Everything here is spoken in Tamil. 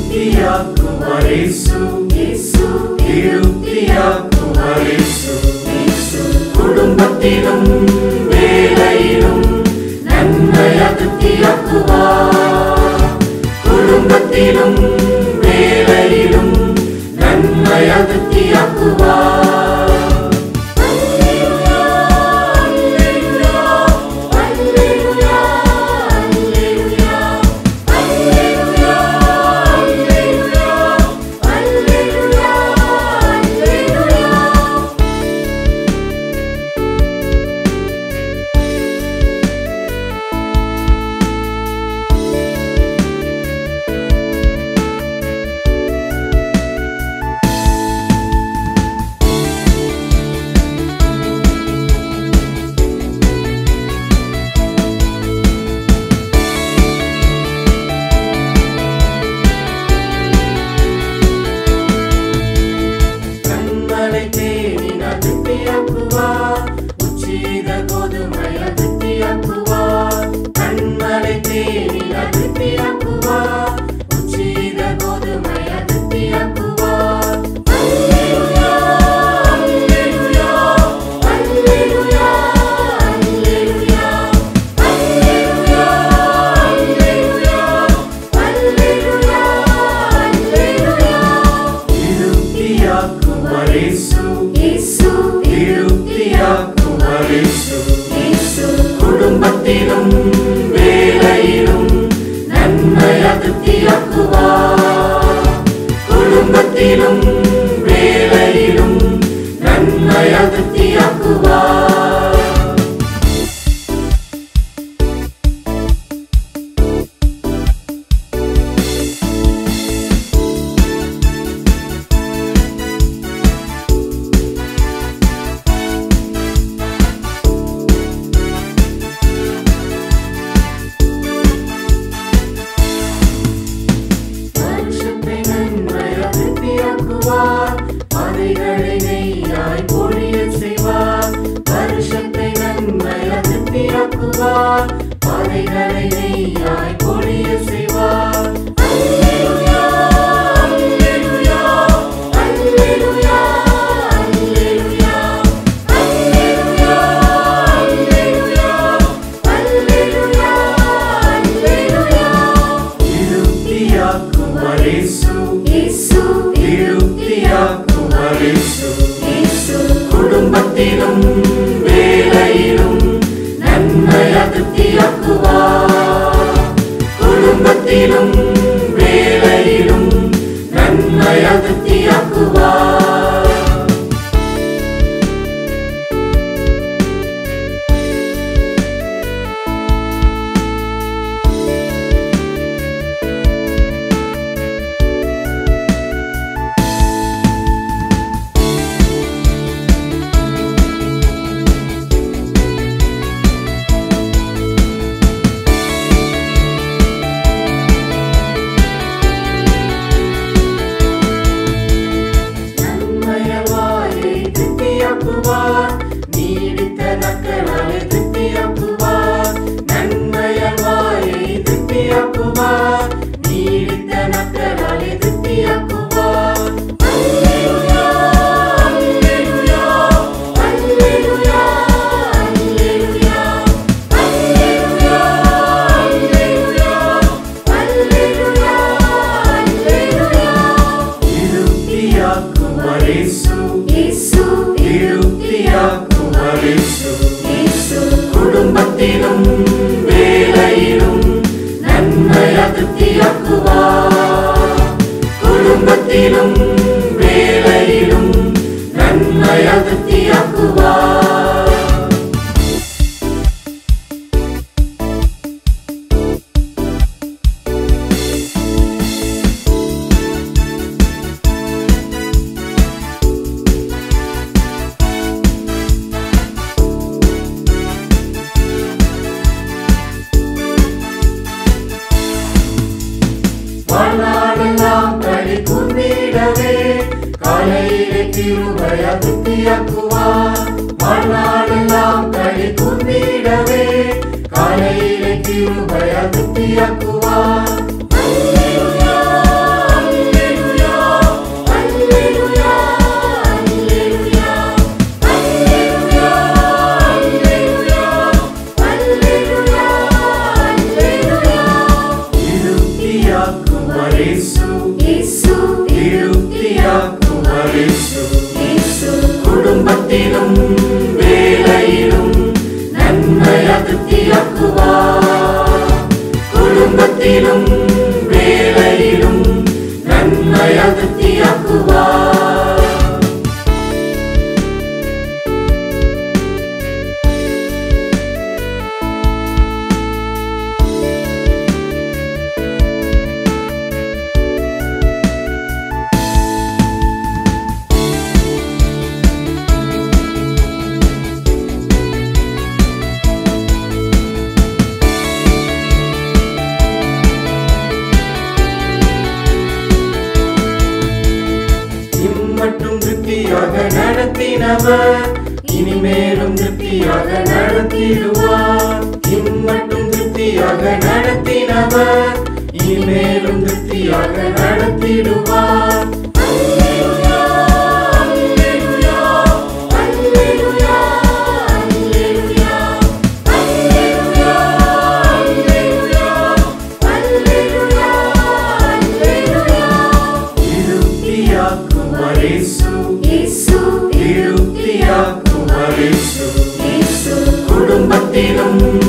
திருப்தியாக்குவார் இயேசு இயேசு திருப்தியாக்குவார் இயேசு இயேசு குடும்பத்திலும் வேலையிலும் நன்மையா திருப்தியாக்குவார் குடும்பத்திலும் வேலையிலும் நன்மையா திருப்தியாக்குவார் அல்லேலூயா அல்லேலூயா அல்லேலூயா அல்லேலூயா அல்லேலூயா அல்லேலூயா அல்லேலூயா கண்மலை தேடினார் திருப்தியாக்குவார் உச்சீத கோதுமையால் திருப்தியாக்குவார் கண்மலை தேடினார் திருப்தியாக்குவார் உச்சீத கோதுமையால் திருப்தியாக்குவார் அல்லேலூயா அல்லேலூயா அல்லேலூயா அல்லேலூயா அல்லேலூயா அல்லேலூயா அல்லேலூயா அல்லேலூயா திருப்தியாக்குவார் இயேசு இயேசு திருப்தியாக்குவார் இயேசு இயேசு குடும்பத்திலும் வேலையிலும் நன்மையா திருப்தியாக்குவார் குடும்பத்திலும் வேலையிலும் நன்மையா திருப்தியாக்குவார் வருஷத்தை நன்மையா திருப்தியாக்குவார் பாதைகளை நெய்யாய் பொழிய செய்வார் வருஷத்தை நன்மையா திருப்தியாக்குவார் பாதைகளை நெய்யாய் பொழிய செய்வார் அல்லேலூயா அல்லேலூயா அல்லேலூயா அல்லேலூயா அல்லேலூயா அல்லேலூயா அல்லேலூயா அல்லேலூயா திருப்தியாக்குவார் இயேசு இயேசு திருப்தியாக்குவார் இயேசு இயேசு குடும்பத்திலும் வேலையிலும் நன்மையா திருப்தியாக்குவார் குடும்பத்திலும் வேலையிலும் நன்மையா திருப்தியாக்குவார் நன்மையவாயை திருப்தியாக்குவார் நீடித்த நக்களாலே திருப்தியாக்குவார் நன்மையவாயை திருப்தியாக்குவார் நீடித்த நக்களாலே திருப்தியாக்குவார் அல்லேலூயா அல்லேலூயா அல்லேலூயா அல்லேலூயா அல்லேலூயா அல்லேலூயா அல்லேலூயா அல்லேலூயா திருப்தியாக்குவார் இயேசு இயேசு திருப்தியாக்குவார் இயேசு இயேசு குடும்பத்திலும் வேலையிலும் நன்மையா திருப்தியாக்குவார் குடும்பத்திலும் வேலையிலும் நன்மையா திருப்தியாக்குவார் வாழ்நாளெல்லாம் களி கூர்ந்திடவே காலையிலே திருமையா திருப்தியாக்குவார் வாழ்நாளெல்லாம் களி கூர்ந்திடவே காலையிலே திருமையா திருப்தியாக்குவார் அல்லேலூயா இயேசு திருப்தியாக்குவார் இயேசு இயேசு குடும்பத்திலும் வேலையிலும் நன்மை அதிர்த்தியாக்குவார் குடும்பத்திலும் வேலையிலும் நன்மை அதிர்த்தியாக்குவார் இம்மட்டும் திருப்தியாக நடத்தினவர் இனிமேலும் திருப்தியாக நடத்திடுவார் இம்மட்டும் திருப்தியாக நடத்தினவர் இனிமேலும் திருப்தியாக நடத்திடுவார் அல்லேலூயா அல்லேலூயா அல்லேலூயா அல்லேலூயா அல்லேலூயா அல்லேலூயா அல்லேலூயா திருப்தியாக்குவார் இயேசு இயேசு திருப்தியாக்குவார் இயேசு இயேசு குடும்பத்திலும்